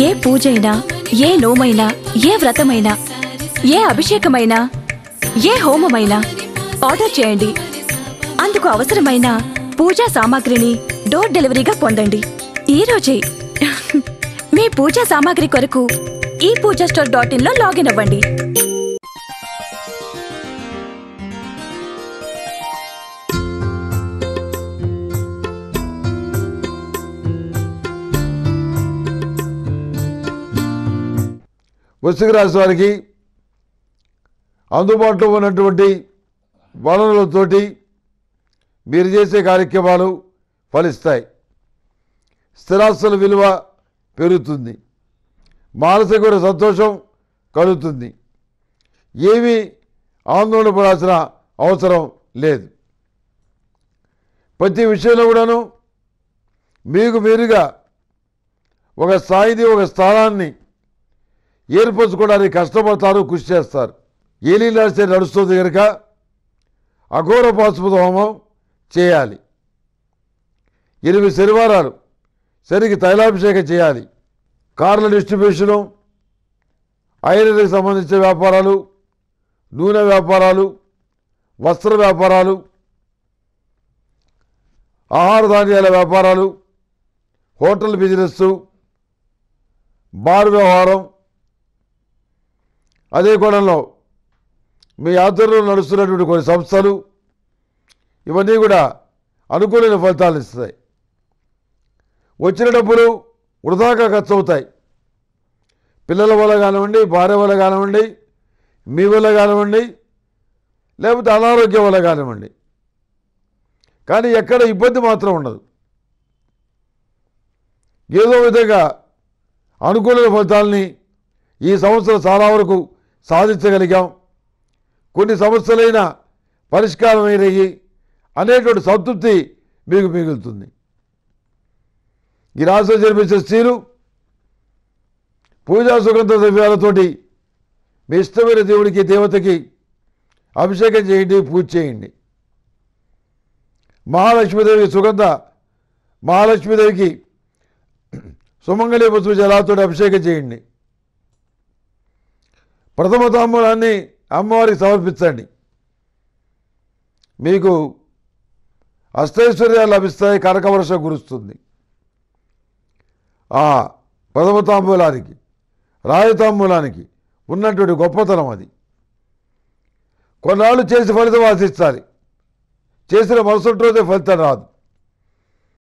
ఏ పూజైనా ఏ నోమైనా ఏ వ్రతమైనా ఏ అభిషేకమైనా ఏ హోమమైనా ఆర్డర్ చేయండి అందుకు అవసరమైన పూజా సామాగ్రిని డోర్ డెలివరీగా పొందండి ఈ రోజే మీ పూజా సామాగ్రి కొరకు ఈ పూజా స్టోర్ డాట్ ఇన్ లో లాగిన్ అవ్వండి వృశ్చిక రాశి వారికి అందుబాటులో ఉన్నటువంటి వనరులతోటి మీరు చేసే కార్యక్రమాలు ఫలిస్తాయి స్థిరాస్తుల విలువ పెరుగుతుంది మానసిక సంతోషం కలుగుతుంది ఏమీ ఆందోళన పడాల్సిన అవసరం లేదు ప్రతి విషయంలో కూడాను మీకు మీరుగా ఒక స్థాయిని ఒక స్థానాన్ని ఏర్పరచుకోవడానికి కష్టపడతారు కృషి చేస్తారు ఏలీలాస్తే నడుస్తుంది కనుక అఘోర పాశుపత హోమం చేయాలి ఎనిమిది శనివారాలు శనికి తైలాభిషేకం చేయాలి కార్ల డిస్ట్రిబ్యూషను ఐరన్కి సంబంధించిన వ్యాపారాలు నూనె వ్యాపారాలు వస్త్ర వ్యాపారాలు ఆహార ధాన్యాల వ్యాపారాలు హోటల్ బిజినెస్ బార్ వ్యవహారం అదే కోణంలో మీ ఆధ్వర్యంలో నడుస్తున్నటువంటి కొన్ని సంస్థలు ఇవన్నీ కూడా అనుకూలమైన ఫలితాలు ఇస్తాయి వచ్చిన డబ్బులు వృధాగా ఖర్చు అవుతాయి పిల్లల వల్ల కానివ్వండి భార్య వల్ల కానివ్వండి మీ వల్ల కానివ్వండి లేకపోతే అనారోగ్యం వల్ల కానివ్వండి కానీ ఎక్కడ ఇబ్బంది మాత్రం ఉండదు ఏదో విధంగా అనుకూల ఫలితాలని ఈ సంవత్సరం చాలా వరకు సాధించగలిగాం కొన్ని సమస్యలైన పరిష్కారమైనవి అనేటువంటి సంతృప్తి మీకు మిగులుతుంది ఈ రాశిలో జన్మించే స్త్రీలు పూజా సుగంధ ద్రవ్యాలతోటి మీ ఇష్టమైన దేవుడికి దేవతకి అభిషేకం చేయండి పూజ చేయండి మహాలక్ష్మీదేవి సుగంధ మహాలక్ష్మీదేవికి సుమంగళి పశువు జలాతో అభిషేకం చేయండి ప్రథమ తాంబూలాన్ని అమ్మవారికి సమర్పించండి మీకు అష్టైశ్వర్యాలు లభిస్తాయి కనకవర్షం కురుస్తుంది ఆ ప్రథమ తాంబూలానికి రాయ తాంబూలానికి ఉన్నటువంటి గొప్పతనం అది కొన్నాళ్ళు చేసి ఫలితం ఆశించాలి చేసిన మరుసటి రోజే ఫలితం రాదు